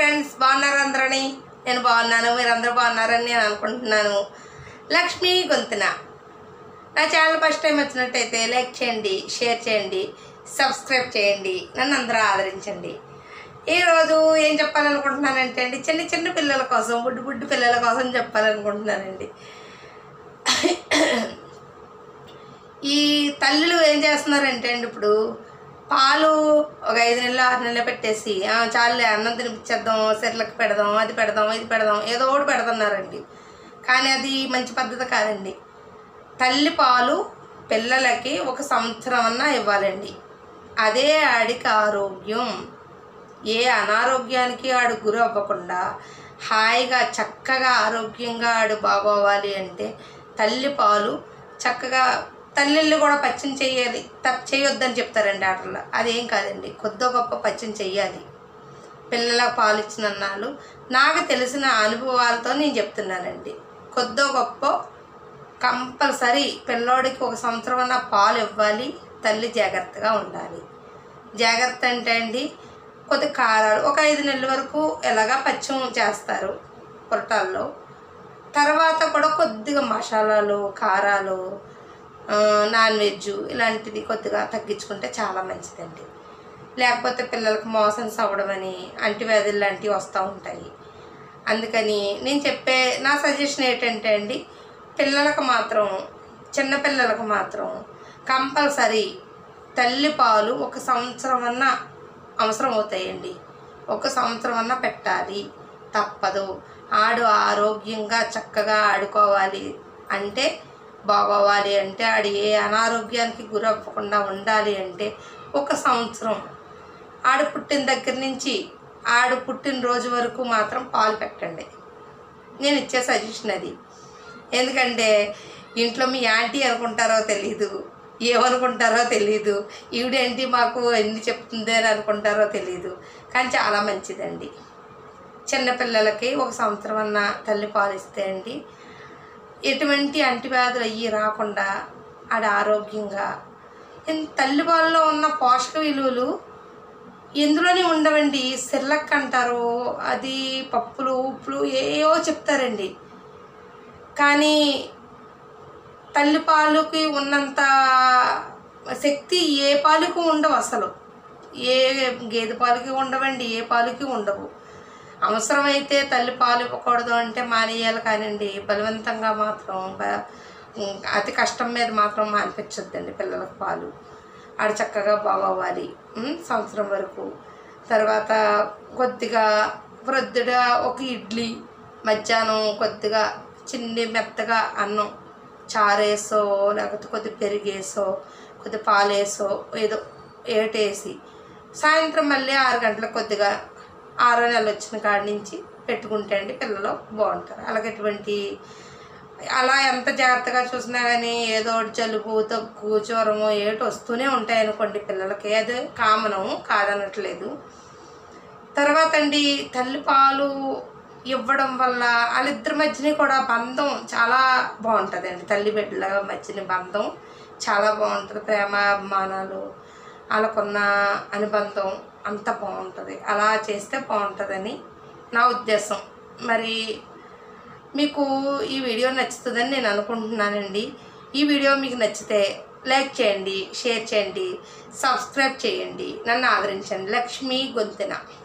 friends బాగున్నారు అందరని నేను బాగున్నాను మీరందరూ బాగున్నారని నేను అనుకుంటున్నాను లక్ష్మీ గొంతున నా ఛానల్ ఫస్ట్ టైం వచ్చినట్టయితే లైక్ చేయండి షేర్ చేయండి సబ్స్క్రైబ్ చేయండి నన్ను అందరూ ఆదరించండి ఈరోజు ఏం చెప్పాలనుకుంటున్నానంటే అండి చిన్న చిన్న పిల్లల కోసం బుడ్డు బుడ్డు పిల్లల కోసం చెప్పాలనుకుంటున్నానండి ఈ తల్లులు ఏం చేస్తున్నారంటే అండి ఇప్పుడు పాలు ఒక ఐదు నెలలు ఆరు నెలలు పెట్టేసి "ఆ, చాలులే అన్నం తినిపించేద్దాం సెర్లకు పెడదాం అది పెడదాం ఇది పెడదాం ఏదో ఒకటి పెడుతున్నారండి కానీ అది మంచి పద్ధతి కాదండి తల్లి పాలు పిల్లలకి ఒక సంవత్సరం అన్నా ఇవ్వాలండి అదే ఆడికి ఆరోగ్యం ఏ అనారోగ్యానికి ఆడు గురి అవ్వకుండా హాయిగా చక్కగా ఆరోగ్యంగా ఆడు బాగోవాలి అంటే తల్లి పాలు చక్కగా తల్లిళ్ళు కూడా పచ్చని చేయాలి తప్ప చేయొద్దని చెప్తారండి ఆటల్లో అదేం కాదండి కొద్దో గొప్ప పచ్చని చెయ్యాలి పిల్లలకు పాలు ఇచ్చిన అన్నాళ్ళు నాకు తెలిసిన అనుభవాలతో నేను చెప్తున్నానండి కొద్దో గొప్ప కంపల్సరీ పిల్లోడికి ఒక సంవత్సరం అన్న పాలు ఇవ్వాలి తల్లి జాగ్రత్తగా ఉండాలి జాగ్రత్త అంటే అండి కొద్ది కారాలు ఒక ఐదు నెలల వరకు ఎలాగా పచ్చం చేస్తారు పొరటాల్లో తర్వాత కూడా కొద్దిగా మసాలాలు కారాలు ఆ, నాన్ వెజ్ ఇలాంటిది కొద్దిగా తగ్గించుకుంటే చాలా మంచిదండి లేకపోతే పిల్లలకు మోషన్స్ అవ్వడం అని అంటువ్యాధులు లాంటివి వస్తూ ఉంటాయి అందుకని నేను చెప్పే నా సజెషన్ ఏంటంటే అండి పిల్లలకు మాత్రం చిన్న పిల్లలకు మాత్రం కంపల్సరీ తల్లి పాలు ఒక సంవత్సరం అన్నా అవసరం అవుతాయండి ఒక సంవత్సరం అన్నా పెట్టాలి తప్పదు ఆడు ఆరోగ్యంగా చక్కగా ఆడుకోవాలి అంటే బాగోవాలి అంటే ఆడు ఏ అనారోగ్యానికి గురవ్వకుండా ఉండాలి అంటే ఒక సంవత్సరం ఆడు పుట్టిన దగ్గర నుంచి ఆడు పుట్టినరోజు వరకు మాత్రం పాలు పెట్టండి నేను ఇచ్చే సజెషన్ అది ఎందుకంటే ఇంట్లో మీ యాంటీ అనుకుంటారో తెలీదు ఏమనుకుంటారో తెలీదు ఈవిడేంటి మాకు ఎన్ని చెప్తుంది అని అనుకుంటారో తెలీదు కానీ చాలా మంచిదండి చిన్నపిల్లలకి ఒక సంవత్సరం అన్న తల్లి పాలు ఇస్తే అండి ఎటువంటి అంటువ్యాధులు అయ్యి రాకుండా ఆడ ఆరోగ్యంగా ఇన్- తల్లి పాలలో ఉన్న పోషక విలువలు ఎందులోనే ఉండవండి సిర్లక్ అంటారు అది పప్పులు ఉప్పులు ఏవో చెప్తారండి కానీ తల్లి పాలుకి ఉన్నంత శక్తి ఏ పాలుకి ఉండవు అసలు ఏ గేదె పాలకి ఉండవండి ఏ పాలకి ఉండవు అవసరమైతే తల్లి పాలు ఇవ్వకూడదు అంటే మానేయాలి కానివ్వండి బలవంతంగా మాత్రం బ- ఉం, అతి కష్టం మీద మాత్రం మానిపించొద్దండి పిల్లలకు పాలు ఆడు చక్కగా బాగోవాలి ఉం, సంవత్సరం వరకు తర్వాత కొద్దిగా వృద్ధుడా ఒక ఇడ్లీ మధ్యాహ్నం కొద్దిగా చిన్ని మెత్తగా అన్నం చారేసో లేకపోతే కొద్ది పెరిగేసో కొద్ది పాలేసో ఏదో ఏటేసి సాయంత్రం మళ్ళీ ఆరు గంటలకు కొద్దిగా ఆరో నెల వచ్చిన కాడి నుంచి పెట్టుకుంటే అండి పిల్లలు బాగుంటారు అలాగే ఎటువంటి అలా ఎంత జాగ్రత్తగా చూసినా కానీ ఏదో ఒకటి జలుబు దగ్గు జ్వరము ఏటి వస్తూనే ఉంటాయి అనుకోండి పిల్లలకి అది కామను కాదనట్లేదు తర్వాత అండి తల్లి పాలు ఇవ్వడం వల్ల వాళ్ళిద్దరి మధ్యన కూడా బంధం చాలా బాగుంటుంది అండి తల్లి బిడ్డల మధ్యన బంధం చాలా బాగుంటుంది ప్రేమ అభిమానాలు వాళ్ళకున్న అనుబంధం అంత బాగుంటుంది అలా చేస్తే బాగుంటుందని నా ఉద్దేశం మరి మీకు ఈ వీడియో నచ్చుతుందని నేను అనుకుంటున్నానండి ఈ వీడియో మీకు నచ్చితే లైక్ చేయండి షేర్ చేయండి సబ్స్క్రైబ్ చేయండి నన్ను ఆదరించండి లక్ష్మీ గొంతెన